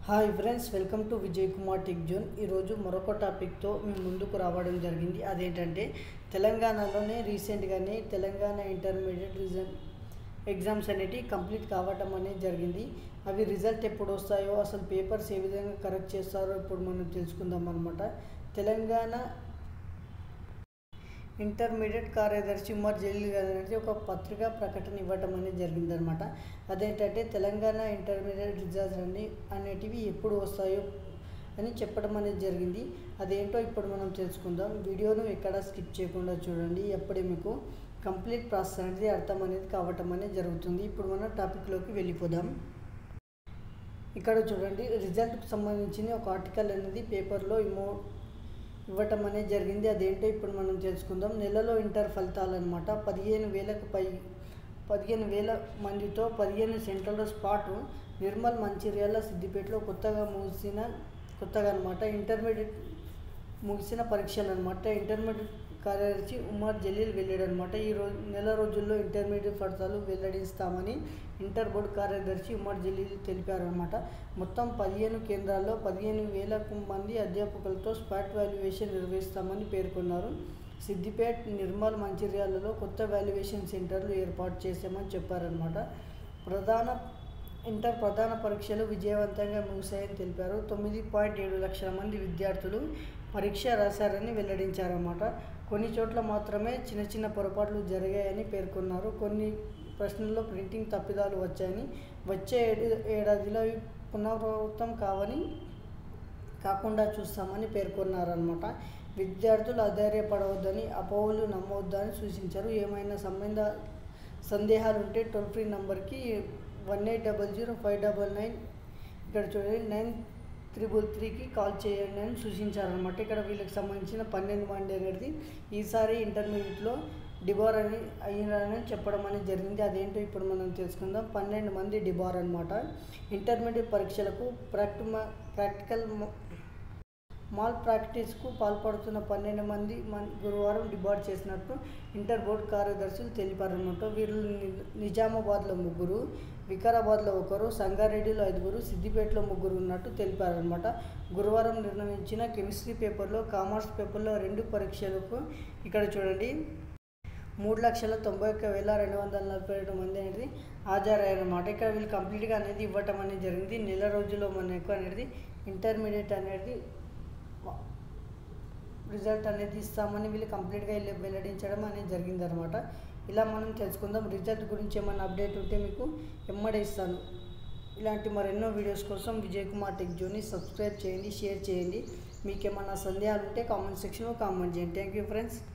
hi friends welcome to Vijay Kumar tech zone ఈరోజు మరొక టాపిక్తో మేము ముందుకు రావడం జరిగింది అదేంటంటే తెలంగాణలోనే రీసెంట్గానే తెలంగాణ ఇంటర్మీడియట్ రిజన్ ఎగ్జామ్స్ అనేటివి కంప్లీట్ కావటం అనేది జరిగింది అవి రిజల్ట్ ఎప్పుడు వస్తాయో అసలు పేపర్స్ ఏ విధంగా కరెక్ట్ చేస్తారో ఇప్పుడు మనం తెలుసుకుందాం అనమాట తెలంగాణ ఇంటర్మీడియట్ కార్యదర్శి ఉమర్ జలీల్ గారు అనేది ఒక పత్రికా ప్రకటన ఇవ్వటం అనేది జరిగిందనమాట అదేంటంటే తెలంగాణ ఇంటర్మీడియట్ రిజల్ట్స్ అన్ని అనేటివి ఎప్పుడు వస్తాయో అని చెప్పడం అనేది జరిగింది అదేంటో ఇప్పుడు మనం తెలుసుకుందాం వీడియోను ఎక్కడ స్కిప్ చేయకుండా చూడండి ఎప్పుడే మీకు కంప్లీట్ ప్రాసెస్ అనేది అర్థం అనేది కావటం అనేది జరుగుతుంది ఇప్పుడు మనం టాపిక్లోకి వెళ్ళిపోదాం ఇక్కడ చూడండి రిజల్ట్కి సంబంధించిన ఒక ఆర్టికల్ అనేది పేపర్లో ఇమో ఇవ్వటం అనేది జరిగింది అదేంటో ఇప్పుడు మనం తెలుసుకుందాం నెలలో ఇంటర్ ఫలితాలు అనమాట పదిహేను వేలకు పై పదిహేను వేల మందితో పదిహేను సెంటర్ల స్పాట్ నిర్మల్ మంచిర్యాల సిద్దిపేటలో కొత్తగా ముగిసిన కొత్తగా అనమాట ఇంటర్మీడియట్ ముగిసిన పరీక్షలు అనమాట ఇంటర్మీడియట్ కార్యదర్శి ఉమర్ జలీల్ వెళ్ళాడనమాట ఈ రోజు నెల రోజుల్లో ఇంటర్మీడియట్ ఫలితాలు వెల్లడిస్తామని ఇంటర్ బోర్డు కార్యదర్శి ఉమర్ జలీల్ తెలిపారనమాట మొత్తం పదిహేను కేంద్రాల్లో పదిహేను వేల మంది అధ్యాపకులతో స్పాట్ వాల్యుయేషన్ నిర్వహిస్తామని పేర్కొన్నారు సిద్దిపేట్ నిర్మల్ మంచిర్యాలలో కొత్త వాల్యుయేషన్ సెంటర్లు ఏర్పాటు చేశామని చెప్పారనమాట ప్రధాన ఇంటర్ ప్రధాన పరీక్షలు విజయవంతంగా ముగిశాయని తెలిపారు తొమ్మిది పాయింట్ ఏడు లక్షల మంది విద్యార్థులు పరీక్ష రాశారని వెల్లడించారన్నమాట కొన్ని చోట్ల మాత్రమే చిన్న చిన్న పొరపాట్లు జరిగాయని పేర్కొన్నారు కొన్ని ప్రశ్నల్లో ప్రింటింగ్ తప్పిదాలు వచ్చాయని వచ్చే ఏడు ఏడాదిలో అవి పునరావృతం కావని కాకుండా చూస్తామని పేర్కొన్నారనమాట విద్యార్థులు అధైర్యపడవద్దని అపోహలు నమ్మవద్దని సూచించారు ఏమైనా సంబంధ సందేహాలు ఉంటే టోల్ ఫ్రీ నంబర్కి one eight double zero five double nine ఇక్కడ చూడండి నైన్ త్రిబుల్ త్రీకి కాల్ చేయండి అని సూచించారనమాట ఇక్కడ వీళ్ళకి సంబంధించిన పన్నెండు మంది అనేది ఈసారి ఇంటర్మీడియట్లో డిబార్ అని అయినారని చెప్పడం అనేది జరిగింది అదేంటో ఇప్పుడు మనం తెలుసుకుందాం పన్నెండు మంది డిబార్ అనమాట ఇంటర్మీడియట్ పరీక్షలకు ప్రాక్టిమ ప్రాక్టికల్ మాల్ ప్రాక్టీస్కు పాల్పడుతున్న పన్నెండు మంది మన్ గురువారం డిబార్ చేసినట్టు ఇంటర్ బోర్డు కార్యదర్శులు తెలిపారన్నమాట వీళ్ళు నిజామాబాద్లో ముగ్గురు వికారాబాద్లో ఒకరు సంగారెడ్డిలో ఐదుగురు సిద్దిపేటలో ముగ్గురు ఉన్నట్టు తెలిపారనమాట గురువారం నిర్ణయించిన కెమిస్ట్రీ పేపర్లో కామర్స్ పేపర్లో రెండు పరీక్షలకు ఇక్కడ చూడండి మూడు లక్షల తొంభై ఒక్క వేల రెండు వందల నలభై ఏడు మంది అనేది హాజరయ్యారన్నమాట ఇక్కడ వీళ్ళు కంప్లీట్గా అనేది ఇవ్వటం అనేది జరిగింది నెల రోజుల్లో మనకు అనేది ఇంటర్మీడియట్ అనేది రిజల్ట్ అనేది ఇస్తామని వీళ్ళు కంప్లీట్గా వెల్లడించడం అనేది జరిగిందనమాట ఇలా మనం తెలుసుకుందాం రిజల్ట్ గురించి ఏమైనా అప్డేట్ ఉంటే మీకు ఎమ్మడే ఇస్తాను ఇలాంటి మరెన్నో వీడియోస్ కోసం విజయ్ కుమార్ టెక్ జోని సబ్స్క్రైబ్ చేయండి షేర్ చేయండి మీకు ఏమైనా సందేహాలు ఉంటే కామెంట్ సెక్షన్లో కామెంట్ చేయండి థ్యాంక్ యూ ఫ్రెండ్స్